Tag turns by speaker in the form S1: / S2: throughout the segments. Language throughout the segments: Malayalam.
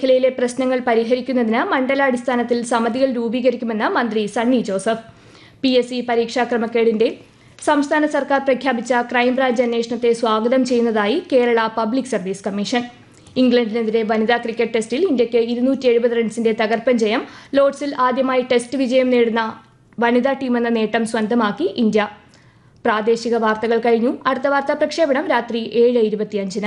S1: മേഖലയിലെ പ്രശ്നങ്ങൾ പരിഹരിക്കുന്നതിന് മണ്ഡലാടിസ്ഥാനത്തിൽ സമിതികൾ രൂപീകരിക്കുമെന്ന് മന്ത്രി Sunny Joseph P S C പരീക്ഷാ ക്രമക്കേടിന്റെ സംസ്ഥാന സർക്കാർ പ്രഖ്യാപിച്ച ക്രൈംബ്രാഞ്ച് അന്വേഷണത്തെ സ്വാഗതം ചെയ്യുന്നതായി കേരള പബ്ലിക് സർവീസ് കമ്മീഷൻ ഇംഗ്ലണ്ടിനെതിരെ വനിതാ ക്രിക്കറ്റ് ടെസ്റ്റിൽ ഇന്ത്യയ്ക്ക് ഇരുന്നൂറ്റി എഴുപത് റൺസിന്റെ തകർപ്പൻ ജയം ലോർഡ്സിൽ ആദ്യമായി ടെസ്റ്റ് വിജയം നേടുന്ന വനിതാ ടീമെന്ന നേട്ടം സ്വന്തമാക്കി ഇന്ത്യ പ്രാദേശിക വാർത്തകൾ കഴിഞ്ഞു അടുത്ത വാർത്താ പ്രക്ഷേപണം രാത്രി ഏഴ് ഇരുപത്തിയഞ്ചിന്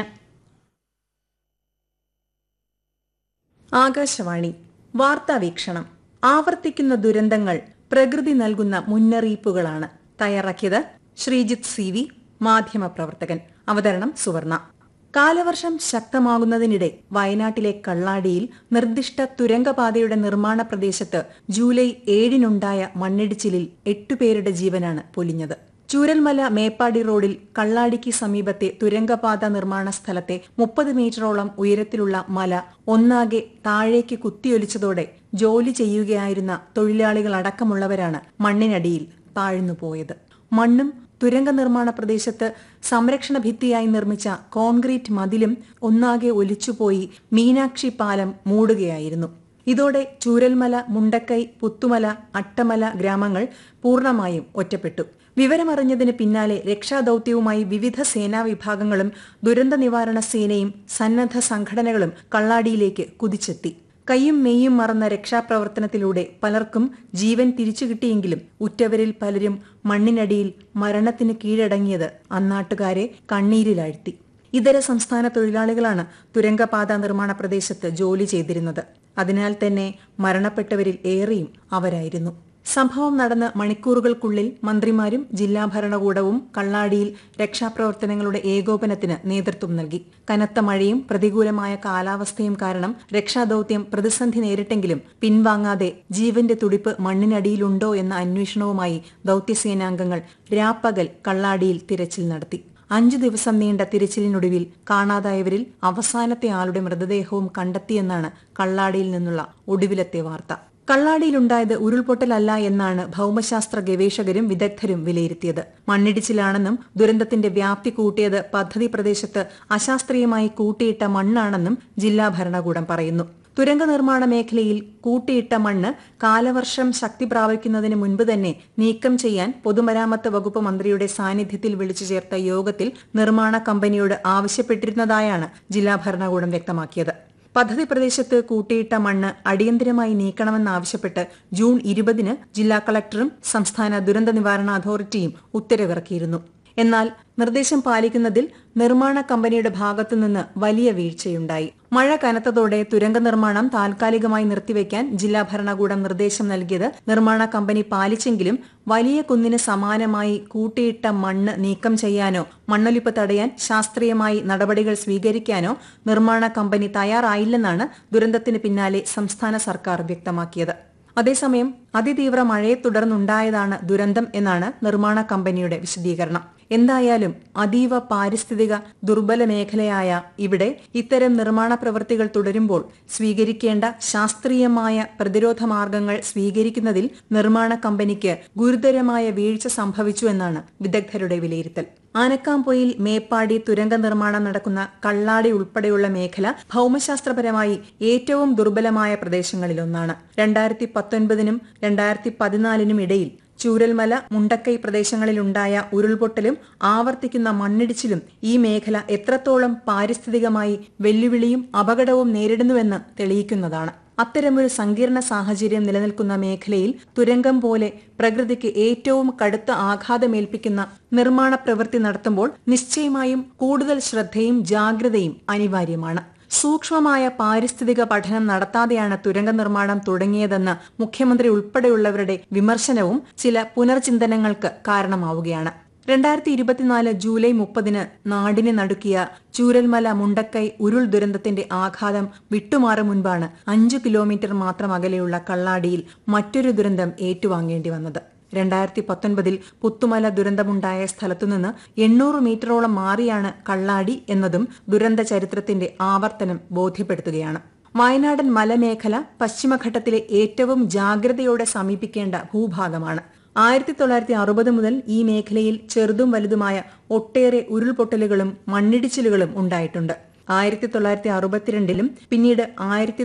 S2: ആകാശവാണി വാർത്താ വീക്ഷണം ആവർത്തിക്കുന്ന ദുരന്തങ്ങൾ പ്രകൃതി നൽകുന്ന മുന്നറിയിപ്പുകളാണ് തയ്യാറാക്കിയത് ശ്രീജിത്ത് സി വി മാധ്യമപ്രവർത്തകൻ അവതരണം സുവർണ കാലവർഷം ശക്തമാകുന്നതിനിടെ വയനാട്ടിലെ കള്ളാടിയിൽ നിർദ്ദിഷ്ട തുരങ്കപാതയുടെ നിർമ്മാണ പ്രദേശത്ത് ജൂലൈ ഏഴിനുണ്ടായ മണ്ണിടിച്ചിലിൽ എട്ടുപേരുടെ ജീവനാണ് പൊലിഞ്ഞത് ചൂരൽമല മേപ്പാടി റോഡിൽ കള്ളാടിക്ക് സമീപത്തെ തുരങ്കപാത നിർമ്മാണ സ്ഥലത്തെ മുപ്പത് മീറ്ററോളം ഉയരത്തിലുള്ള മല ഒന്നാകെ താഴേക്ക് കുത്തിയൊലിച്ചതോടെ ജോലി ചെയ്യുകയായിരുന്ന തൊഴിലാളികളടക്കമുള്ളവരാണ് മണ്ണിനടിയിൽ താഴ്ന്നുപോയത് മണ്ണും തുരങ്ക നിർമ്മാണ പ്രദേശത്ത് സംരക്ഷണ ഭിത്തിയായി നിർമ്മിച്ച കോൺക്രീറ്റ് മതിലും ഒന്നാകെ ഒലിച്ചുപോയി മീനാക്ഷി പാലം മൂടുകയായിരുന്നു ഇതോടെ ചൂരൽമല മുണ്ടക്കൈ പുത്തുമല അട്ടമല ഗ്രാമങ്ങൾ പൂർണ്ണമായും ഒറ്റപ്പെട്ടു വിവരമറിഞ്ഞതിന് പിന്നാലെ രക്ഷാദൌത്യവുമായി വിവിധ സേനാ വിഭാഗങ്ങളും ദുരന്ത നിവാരണ സേനയും സന്നദ്ധ സംഘടനകളും കള്ളാടിയിലേക്ക് കുതിച്ചെത്തി കൈയും മെയ്യും മറന്ന രക്ഷാപ്രവർത്തനത്തിലൂടെ പലർക്കും ജീവൻ തിരിച്ചു കിട്ടിയെങ്കിലും ഉറ്റവരിൽ പലരും മണ്ണിനടിയിൽ മരണത്തിന് കീഴടങ്ങിയത് അന്നാട്ടുകാരെ കണ്ണീരിലാഴ്ത്തി ഇതര സംസ്ഥാന തൊഴിലാളികളാണ് തുരങ്കപാത നിർമ്മാണ പ്രദേശത്ത് ജോലി ചെയ്തിരുന്നത് അതിനാൽ തന്നെ മരണപ്പെട്ടവരിൽ ഏറെയും അവരായിരുന്നു സംഭവം നടന്ന് മണിക്കൂറുകൾക്കുള്ളിൽ മന്ത്രിമാരും ജില്ലാ ഭരണകൂടവും കള്ളാടിയിൽ രക്ഷാപ്രവർത്തനങ്ങളുടെ ഏകോപനത്തിന് നേതൃത്വം നൽകി കനത്ത മഴയും പ്രതികൂലമായ കാലാവസ്ഥയും കാരണം രക്ഷാദൌത്യം പ്രതിസന്ധി നേരിട്ടെങ്കിലും പിൻവാങ്ങാതെ ജീവന്റെ തുടിപ്പ് മണ്ണിനടിയിലുണ്ടോ എന്ന അന്വേഷണവുമായി ദൌത്യസേനാംഗങ്ങൾ രാപ്പകൽ കള്ളാടിയിൽ തിരച്ചിൽ നടത്തി അഞ്ചു ദിവസം നീണ്ട തിരച്ചിലിനൊടുവിൽ കാണാതായവരിൽ അവസാനത്തെ ആളുടെ മൃതദേഹവും കണ്ടെത്തിയെന്നാണ് കള്ളാടിയിൽ നിന്നുള്ള ഒടുവിലത്തെ വാർത്ത കള്ളാടിയിലുണ്ടായത് ഉരുൾപൊട്ടലല്ല എന്നാണ് ഭൌമശാസ്ത്ര ഗവേഷകരും വിദഗ്ധരും വിലയിരുത്തിയത് മണ്ണിടിച്ചിലാണെന്നും ദുരന്തത്തിന്റെ വ്യാപ്തി കൂട്ടിയത് പദ്ധതി പ്രദേശത്ത് അശാസ്ത്രീയമായി കൂട്ടിയിട്ട മണ്ണാണെന്നും ജില്ലാ ഭരണകൂടം പറയുന്നു തുരങ്ക നിർമ്മാണ മേഖലയിൽ കൂട്ടിയിട്ട മണ്ണ് കാലവർഷം ശക്തി പ്രാപിക്കുന്നതിന് മുൻപ് തന്നെ നീക്കം ചെയ്യാൻ പൊതുമരാമത്ത് വകുപ്പ് മന്ത്രിയുടെ സാന്നിധ്യത്തിൽ വിളിച്ചു ചേർത്ത യോഗത്തിൽ നിർമ്മാണ കമ്പനിയോട് ആവശ്യപ്പെട്ടിരുന്നതായാണ് ജില്ലാ ഭരണകൂടം വ്യക്തമാക്കിയത് പദ്ധതി പ്രദേശത്ത് കൂട്ടിയിട്ട മണ്ണ് അടിയന്തരമായി നീക്കണമെന്നാവശ്യപ്പെട്ട് ജൂൺ ഇരുപതിന് ജില്ലാ കളക്ടറും സംസ്ഥാന ദുരന്ത നിവാരണ അതോറിറ്റിയും ഉത്തരവിറക്കിയിരുന്നു എന്നാൽ നിർദ്ദേശം പാലിക്കുന്നതിൽ നിർമ്മാണ കമ്പനിയുടെ ഭാഗത്തുനിന്ന് വലിയ വീഴ്ചയുണ്ടായി മഴ കനത്തതോടെ തുരങ്ക നിർമ്മാണം താൽക്കാലികമായി നിർത്തിവെക്കാൻ ജില്ലാ ഭരണകൂടം നിർദ്ദേശം നൽകിയത് നിർമ്മാണ കമ്പനി പാലിച്ചെങ്കിലും വലിയ കുന്നിന് സമാനമായി കൂട്ടിയിട്ട മണ്ണ് നീക്കം ചെയ്യാനോ മണ്ണൊലിപ്പ് തടയാൻ ശാസ്ത്രീയമായി നടപടികൾ സ്വീകരിക്കാനോ നിർമ്മാണ കമ്പനി തയ്യാറായില്ലെന്നാണ് ദുരന്തത്തിന് പിന്നാലെ സംസ്ഥാന സർക്കാർ വ്യക്തമാക്കിയത് അതേസമയം അതിതീവ്ര മഴയെ തുടർന്നുണ്ടായതാണ് ദുരന്തം എന്നാണ് നിർമ്മാണ കമ്പനിയുടെ വിശദീകരണം എന്തായാലും അതീവ പാരിസ്ഥിതിക ദുർബല മേഖലയായ ഇവിടെ ഇത്തരം നിർമ്മാണ പ്രവൃത്തികൾ തുടരുമ്പോൾ സ്വീകരിക്കേണ്ട ശാസ്ത്രീയമായ പ്രതിരോധ മാർഗങ്ങൾ സ്വീകരിക്കുന്നതിൽ നിർമ്മാണ കമ്പനിക്ക് ഗുരുതരമായ വീഴ്ച സംഭവിച്ചു എന്നാണ് വിദഗ്ധരുടെ വിലയിരുത്തൽ ആനക്കാംപൊയിൽ മേപ്പാടി തുരങ്ക നിർമ്മാണം നടക്കുന്ന കള്ളാടി ഉൾപ്പെടെയുള്ള മേഖല ഭൌമശാസ്ത്രപരമായി ഏറ്റവും ദുർബലമായ പ്രദേശങ്ങളിലൊന്നാണ് രണ്ടായിരത്തി പത്തൊൻപതിനും രണ്ടായിരത്തി പതിനാലിനും ഇടയിൽ ചൂരൽമല മുണ്ടക്കൈ പ്രദേശങ്ങളിലുണ്ടായ ഉരുൾപൊട്ടലും ആവർത്തിക്കുന്ന മണ്ണിടിച്ചിലും ഈ മേഖല എത്രത്തോളം പാരിസ്ഥിതികമായി വെല്ലുവിളിയും അപകടവും നേരിടുന്നുവെന്ന് തെളിയിക്കുന്നതാണ് അത്തരമൊരു സങ്കീർണ സാഹചര്യം നിലനിൽക്കുന്ന മേഖലയിൽ തുരങ്കം പോലെ പ്രകൃതിക്ക് ഏറ്റവും കടുത്ത ആഘാതമേൽപ്പിക്കുന്ന നിർമ്മാണ പ്രവൃത്തി നടത്തുമ്പോൾ നിശ്ചയമായും കൂടുതൽ ശ്രദ്ധയും ജാഗ്രതയും അനിവാര്യമാണ് സൂക്ഷ്മമായ പാരിസ്ഥിതിക പഠനം നടത്താതെയാണ് തുരങ്ക നിർമ്മാണം തുടങ്ങിയതെന്ന് മുഖ്യമന്ത്രി ഉൾപ്പെടെയുള്ളവരുടെ വിമർശനവും ചില പുനർചിന്തനങ്ങൾക്ക് കാരണമാവുകയാണ് രണ്ടായിരത്തി ഇരുപത്തിനാല് ജൂലൈ മുപ്പതിന് നാടിനെ നടുക്കിയ ചൂരൽമല മുണ്ടക്കൈ ഉരുൾ ദുരന്തത്തിന്റെ ആഘാതം വിട്ടുമാറും മുൻപാണ് അഞ്ചു കിലോമീറ്റർ മാത്രം അകലെയുള്ള കള്ളാടിയിൽ മറ്റൊരു ദുരന്തം ഏറ്റുവാങ്ങേണ്ടി വന്നത് രണ്ടായിരത്തി പത്തൊൻപതിൽ പുത്തുമല ദുരന്തമുണ്ടായ സ്ഥലത്തുനിന്ന് എണ്ണൂറ് മീറ്ററോളം മാറിയാണ് കള്ളാടി എന്നതും ദുരന്ത ചരിത്രത്തിന്റെ ആവർത്തനം ബോധ്യപ്പെടുത്തുകയാണ് വയനാടൻ മലമേഖല പശ്ചിമഘട്ടത്തിലെ ഏറ്റവും ജാഗ്രതയോടെ സമീപിക്കേണ്ട ഭൂഭാഗമാണ് ആയിരത്തി തൊള്ളായിരത്തി അറുപത് മുതൽ ഈ മേഖലയിൽ ചെറുതും വലുതുമായ ഒട്ടേറെ ഉരുൾപൊട്ടലുകളും മണ്ണിടിച്ചിലുകളും ഉണ്ടായിട്ടുണ്ട് ആയിരത്തി തൊള്ളായിരത്തി അറുപത്തിരണ്ടിലും പിന്നീട് ആയിരത്തി